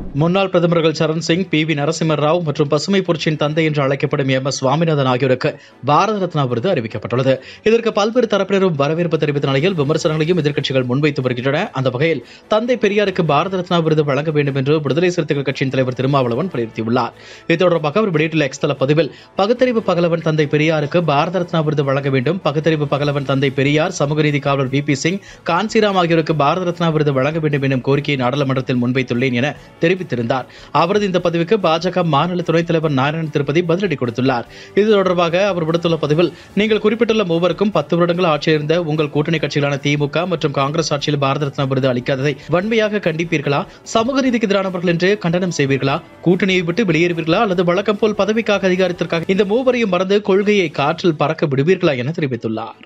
முன்னாள் பிரதமர்கள் Charan Singh P V Narasimha Rao மற்றும் பசுமை புரட்சியின் தந்தை என்று அழைக்கப்படும் எம் எஸ் சுவாமிநாதன் ஆகியோருக்கு பாரத ரத்னா விருது அறிவிக்கப்பட்டுள்ளது இதற்கு பல்வேறு தரப்பினரும் வரவேற்பு தெரிவித்த நிலையில் விமர்சனங்களையும் எதிர்க்கட்சிகள் முன்வைத்து வருகின்றன அந்த வகையில் தந்தை பெரியாருக்கு பாரத ரத்னா விருது வழங்க வேண்டும் என்று விடுதலை சிறுத்தைகள் கட்சியின் தலைவர் திருமாவளவன் வலியுறுத்தியுள்ளார் இது தொடர்பாக அவர் வெளியிட்டுள்ள எக்ஸ்தல பதிவில் பகுத்தறிவு பகலவன் தந்தை பெரியாருக்கு பாரத ரத்னா விருது வழங்க வேண்டும் பகுத்தறிவு பகலவன் தந்தை பெரியார் சமூக நீதி காவலர் வி பி சிங் கான்சிராம் ஆகியோருக்கு பாரத ரத்னா விருது வழங்க வேண்டும் எனும் கோரிக்கையை நாடாளுமன்றத்தில் முன்வைத்துள்ளேன் என தெரிவித்திருந்தார் அவரது இந்த பதிவுக்கு பாஜக மாநில துணைத் தலைவர் நாராயண திருப்பதி பதிலடி கொடுத்துள்ளார் இது தொடர்பாக அவர் விடுத்துள்ள பதிவில் நீங்கள் குறிப்பிட்டுள்ள மூவருக்கும் பத்து வருடங்கள் ஆட்சியில் இருந்த உங்கள் கூட்டணி கட்சிகளான திமுக மற்றும் காங்கிரஸ் ஆட்சியில் பாரத ரத்னா விருது அளிக்காததை வன்மையாக கண்டிப்பீர்களா சமூக நீதிக்கு எதிரானவர்கள் என்று கண்டனம் செய்வீர்களா கூட்டணியை விட்டு வெளியேறுவீர்களா அல்லது வழக்கம் போல் பதவிக்காக அதிகாரத்திற்காக இந்த மூவரையும் மறந்து கொள்கையை காற்றில் பறக்க விடுவீர்களா என தெரிவித்துள்ளார்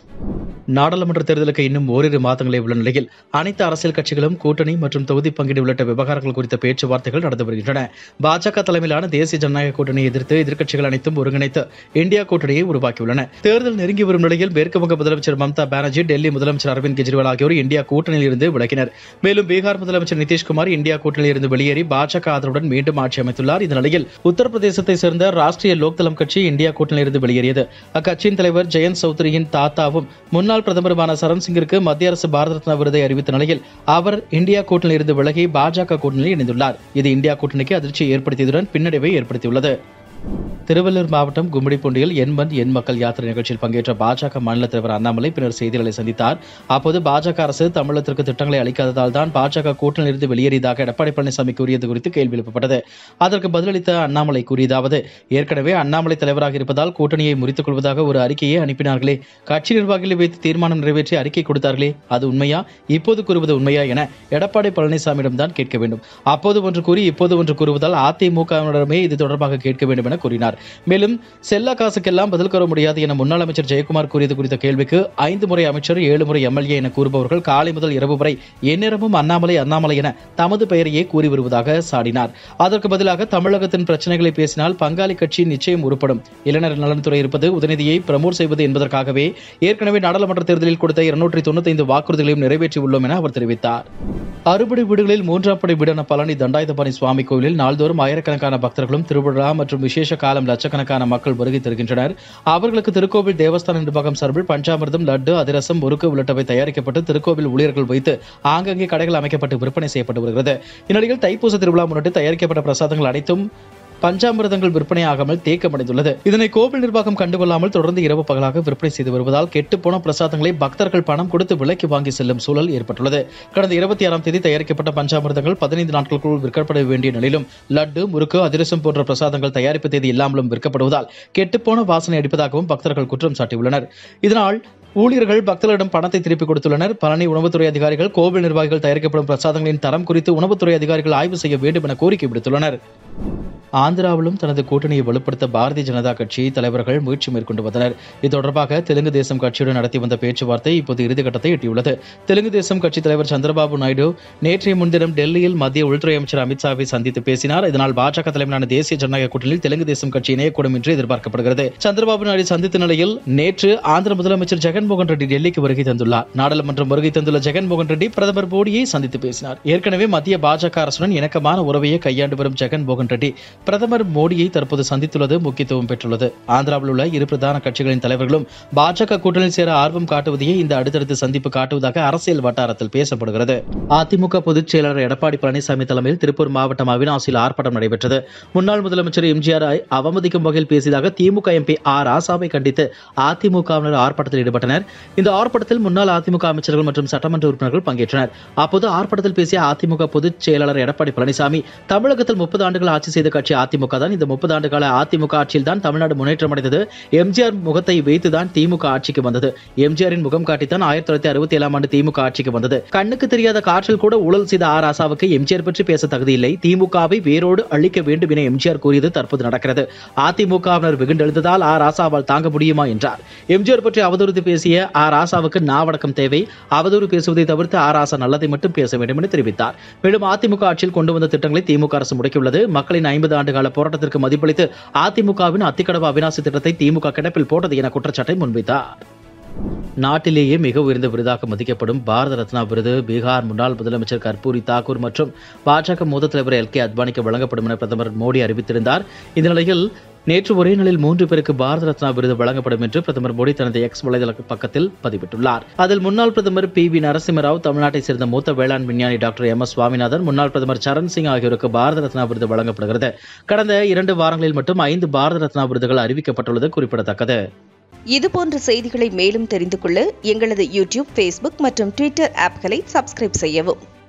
நாடாளுமன்ற தேர்தலுக்கு இன்னும் ஓரிரு மாதங்களே உள்ள நிலையில் அனைத்து அரசியல் கட்சிகளும் கூட்டணி மற்றும் தொகுதி பங்கீடு உள்ளிட்ட விவகாரங்கள் குறித்த பேச்சுவார்த்தைகள் நடந்து வருகின்றன பாஜக தலைமையிலான தேசிய ஜனநாயக கூட்டணியை எதிர்த்து எதிர்க்கட்சிகள் அனைத்தும் ஒருங்கிணைத்து இந்தியா கூட்டணியை உருவாக்கியுள்ளன தேர்தல் நெருங்கி வரும் நிலையில் மேற்கு வங்க முதலமைச்சர் மம்தா பானர்ஜி டெல்லி முதலமைச்சர் அரவிந்த் கெஜ்ரிவால் ஆகியோர் இந்தியா கூட்டணியில் இருந்து விலகினர் மேலும் பீகார் முதலமைச்சர் நிதிஷ்குமார் இந்தியா கூட்டணியில் இருந்து வெளியேறி பாஜக ஆதரவுடன் மீண்டும் ஆட்சி அமைத்துள்ளார் இந்த நிலையில் உத்தரப்பிரதேசத்தை சேர்ந்த ராஷ்டிரிய லோக்தளம் கட்சி இந்தியா கூட்டணியில் இருந்து வெளியேறியது அக்கட்சியின் தலைவர் ஜெயந்த் சௌத்ரியின் தாத்தாவும் முன்னாள் பிரதமருமான சரண் சிங்கிற்கு மத்திய அரசு பாரத ரத்னா விருதை அறிவித்த நிலையில் அவர் இந்தியா கூட்டணியில் இருந்து விலகி பாஜக கூட்டணியில் இணைந்துள்ளார் இது இந்தியா கூட்டணிக்கு அதிர்ச்சியை ஏற்படுத்தியதுடன் பின்னடைவை ஏற்படுத்தியுள்ளது திருவள்ளூர் மாவட்டம் கும்மிடிப்பூண்டியில் என் மண் என் மக்கள் யாத்திரை நிகழ்ச்சியில் பங்கேற்ற பாஜக மாநில தலைவர் அண்ணாமலை பின்னர் செய்தியாளர்களை சந்தித்தார் அப்போது பாஜக அரசு தமிழகத்திற்கு திட்டங்களை அளிக்காததால் தான் பாஜக கூட்டணியில் இருந்து வெளியேறியதாக எடப்பாடி பழனிசாமி கூறியது குறித்து கேள்வி எழுப்பப்பட்டது அதற்கு பதிலளித்த அண்ணாமலை கூறியதாவது ஏற்கனவே அண்ணாமலை தலைவராக இருப்பதால் கூட்டணியை முறித்துக் கொள்வதாக ஒரு அறிக்கையை அனுப்பினார்களே கட்சி நிர்வாகிகளை வைத்து தீர்மானம் நிறைவேற்றி அறிக்கை கொடுத்தார்களே அது உண்மையா இப்போது கூறுவது உண்மையா என எடப்பாடி பழனிசாமியிடம் தான் கேட்க வேண்டும் அப்போது ஒன்று கூறி இப்போது ஒன்று கூறுவதால் அதிமுகவினரிடமே இது தொடர்பாக கேட்க வேண்டும் என கூறினார் மேலும் செல்ல காசுக்கெல்லாம் பதில் கூற முடியாது என முன்னாள் அமைச்சர் ஜெயக்குமார் கூறியது குறித்த கேள்விக்கு ஐந்து முறை அமைச்சர் ஏழு முறை எம்எல்ஏ என கூறுபவர்கள் காலை முதல் இரவு வரை எந்நேரமும் அண்ணாமலை அண்ணாமலை என தமது பெயரையே கூறி வருவதாக சாடினார் அதற்கு பதிலாக தமிழகத்தின் பிரச்சனைகளை பேசினால் பங்காளி கட்சி நிச்சயம் உருப்படும் இளைஞர் நலன்துறை இருப்பது உதயநிதியை பிரமோட் செய்வது என்பதற்காகவே ஏற்கனவே நாடாளுமன்ற தேர்தலில் கொடுத்த இருநூற்றி தொண்ணூத்தி ஐந்து வாக்குறுதிகளையும் நிறைவேற்றியுள்ளோம் என அவர் தெரிவித்தார் அறுபடை வீடுகளில் மூன்றாம் படை வீடான பழனி தண்டாயுதபாணி சுவாமி கோவிலில் நாள்தோறும் ஆயிரக்கணக்கான பக்தர்களும் திருவிழா மற்றும் விசேஷ காலம் லட்சக்கணக்கான மக்கள் வருகை தருகின்றனர் அவர்களுக்கு திருக்கோவில் தேவஸ்தான நிர்வாகம் சார்பில் பஞ்சாமிர்தம் லட்டு அதிரசம் முறுக்கு உள்ளிட்டவை தயாரிக்கப்பட்டு திருக்கோவில் ஊழியர்கள் வைத்து ஆங்கங்கே கடைகள் அமைக்கப்பட்டு விற்பனை செய்யப்பட்டு வருகிறது இந்நிலையில் தைப்பூச திருவிழா முன்னிட்டு தயாரிக்கப்பட்ட பிரசாதங்கள் அனைத்தும் பஞ்சாமிரதங்கள் விற்பனையாகாமல் தேக்கமடைந்துள்ளது இதனை கோவில் நிர்வாகம் கண்டுகொள்ளாமல் தொடர்ந்து இரவு பகலாக விற்பனை செய்து வருவதால் கெட்டுப்போன பிரசாதங்களை பக்தர்கள் பணம் கொடுத்து விலைக்கு வாங்கி செல்லும் சூழல் ஏற்பட்டுள்ளது கடந்த இருபத்தி ஆறாம் தேதி தயாரிக்கப்பட்ட பஞ்சாமிரதங்கள் பதினைந்து நாட்களுக்குள் விற்கப்பட வேண்டிய நிலையிலும் லட்டு முறுக்கு அதிரசம் போன்ற பிரசாதங்கள் தயாரிப்பு தேதி இல்லாமலும் விற்கப்படுவதால் கெட்டுப்போன வாசனை அடிப்பதாகவும் பக்தர்கள் குற்றம் சாட்டியுள்ளனர் இதனால் ஊழியர்கள் பக்தர்களிடம் பணத்தை திருப்பிக் கொடுத்துள்ளனர் பழனி உணவுத்துறை அதிகாரிகள் கோவில் நிர்வாகிகள் தயாரிக்கப்படும் பிரசாதங்களின் தரம் குறித்து உணவுத்துறை அதிகாரிகள் ஆய்வு செய்ய வேண்டும் என கோரிக்கை விடுத்துள்ளனர் ஆந்திராவிலும் தனது கூட்டணியை வலுப்படுத்த பாரதிய ஜனதா கட்சி தலைவர்கள் முயற்சி மேற்கொண்டு வந்தனர் இது தொடர்பாக தெலுங்கு தேசம் கட்சியுடன் நடத்தி வந்த பேச்சுவார்த்தை இப்போது இறுதிக்கட்டத்தை எட்டியுள்ளது தெலுங்கு தேசம் கட்சி தலைவர் சந்திரபாபு நாயுடு நேற்றைய முன்தினம் டெல்லியில் மத்திய உள்துறை அமைச்சர் அமித்ஷாவை சந்தித்து பேசினார் இதனால் பாஜக தலைமையிலான தேசிய ஜனநாயக கூட்டணியில் தெலுங்கு தேசம் கட்சி இணையக்கூடும் என்று எதிர்பார்க்கப்படுகிறது சந்திரபாபு நாயுடு சந்தித்த நிலையில் நேற்று ஆந்திர முதலமைச்சர் ஜெகன்மோகன் ரெட்டி டெல்லிக்கு வருகை தந்துள்ளார் நாடாளுமன்றம் வருகை தந்துள்ள ஜெகன்மோகன் ரெட்டி பிரதமர் மோடியை சந்தித்து பேசினார் ஏற்கனவே மத்திய பாஜக அரசுடன் இணக்கமான உறவையை கையாண்டு வரும் ஜெகன்மோகன் ரெட்டி பிரதமர் மோடியை தற்போது சந்தித்துள்ளது முக்கியத்துவம் பெற்றுள்ளது ஆந்திராவில் உள்ள இரு பிரதான கட்சிகளின் தலைவர்களும் பாஜக கூட்டணியில் சேர ஆர்வம் காட்டுவதையே இந்த அடுத்தடுத்த சந்திப்பு காட்டுவதாக அரசியல் வட்டாரத்தில் பேசப்படுகிறது அதிமுக பொதுச் செயலாளர் எடப்பாடி பழனிசாமி தலைமையில் திருப்பூர் மாவட்டம் அவினாசியில் ஆர்ப்பாட்டம் நடைபெற்றது முன்னாள் முதலமைச்சர் எம்ஜிஆர் அவமதிக்கும் வகையில் பேசியதாக திமுக எம்பி ஆர் ராசாவை கண்டித்து அதிமுகவினர் ஆர்ப்பாட்டத்தில் ஈடுபட்டனர் இந்த ஆர்ப்பாட்டத்தில் முன்னாள் அதிமுக அமைச்சர்கள் மற்றும் சட்டமன்ற உறுப்பினர்கள் பங்கேற்றனர் அப்போது ஆர்ப்பாட்டத்தில் பேசிய அதிமுக பொதுச் செயலாளர் எடப்பாடி பழனிசாமி தமிழகத்தில் முப்பது ஆண்டுகள் ஆட்சி செய்த கட்சி அதிமுக தான் இந்த முப்பது ஆண்டு கால அதிமுக ஆட்சியில் தான் தமிழ்நாடு முன்னேற்றம் அடைந்தது எம்ஜிஆர் முகத்தை வைத்துதான் திமுக ஆட்சிக்கு வந்தது எம்ஜிஆரின் முகம் காட்டித்தான் ஆயிரத்தி தொள்ளாயிரத்தி அறுபத்தி ஏழாம் ஆண்டு திமுக ஆட்சிக்கு வந்தது கண்ணுக்கு தெரியாத காற்றில் கூட ஊழல் செய்த ஆர் ராசாவுக்கு எம்ஜிஆர் பற்றி பேச தகுதியில்லை திமுகவை வேரோடு அழிக்க வேண்டும் என எம்ஜிஆர் கூறியது தற்போது நடக்கிறது அதிமுகவினர் வெகுண்டெழுந்ததால் ஆர் ராசாவால் தாங்க முடியுமா என்றார் எம்ஜிஆர் பற்றி அவதூறு பேசிய ஆர் ராசாவுக்கு நாவடக்கம் தேவை அவதூறு பேசுவதை தவிர்த்து ஆர் ராசா நல்லதை மட்டும் பேச வேண்டும் என தெரிவித்தார் மேலும் அதிமுக ஆட்சியில் கொண்டு வந்த திட்டங்களை திமுக அரசு முடக்கியுள்ளது மக்களின் ஐம்பது ஆண்டு கால போராட்டத்திற்கு மதிப்பளித்து அதிமுகவின் அத்திக்கடவு அவிநாசி திட்டத்தை திமுக கிடப்பில் போட்டது என குற்றச்சாட்டை முன்வைத்தார் நாட்டிலேயே மிக உயர்ந்த விருதாக மதிக்கப்படும் பாரத ரத்னா விருது பீகார் முன்னாள் முதலமைச்சர் கர்பூரி தாக்கூர் மற்றும் பாஜக மூத்த தலைவர் எல் கே அத்வானிக்கு வழங்கப்படும் என பிரதமர் மோடி அறிவித்திருந்தார் இந்த நிலையில் நேற்று ஒரே நாளில் மூன்று பேருக்கு பாரத ரத்னா விருது வழங்கப்படும் என்று பிரதமர் மோடி தனது எக்ஸ் வலைதள பக்கத்தில் பதிவிட்டுள்ளார் அதில் முன்னாள் பிரதமர் பி வி நரசிம்மராவ் தமிழ்நாட்டைச் சேர்ந்த மூத்த வேளாண் விஞ்ஞானி டாக்டர் எம் எஸ் சுவாமிநாதன் முன்னாள் பிரதமர் சரண் சிங் ஆகியோருக்கு பாரத ரத்னா விருது வழங்கப்படுகிறது கடந்த இரண்டு வாரங்களில் மட்டும் ஐந்து பாரத ரத்னா விருதுகள் அறிவிக்கப்பட்டுள்ளது குறிப்பிடத்தக்கது இதுபோன்ற செய்திகளை மேலும் தெரிந்து கொள்ள எங்களது யூடியூப் ஃபேஸ்புக் மற்றும் ட்விட்டர் ஆப்களை சப்ஸ்கிரைப் செய்யவும்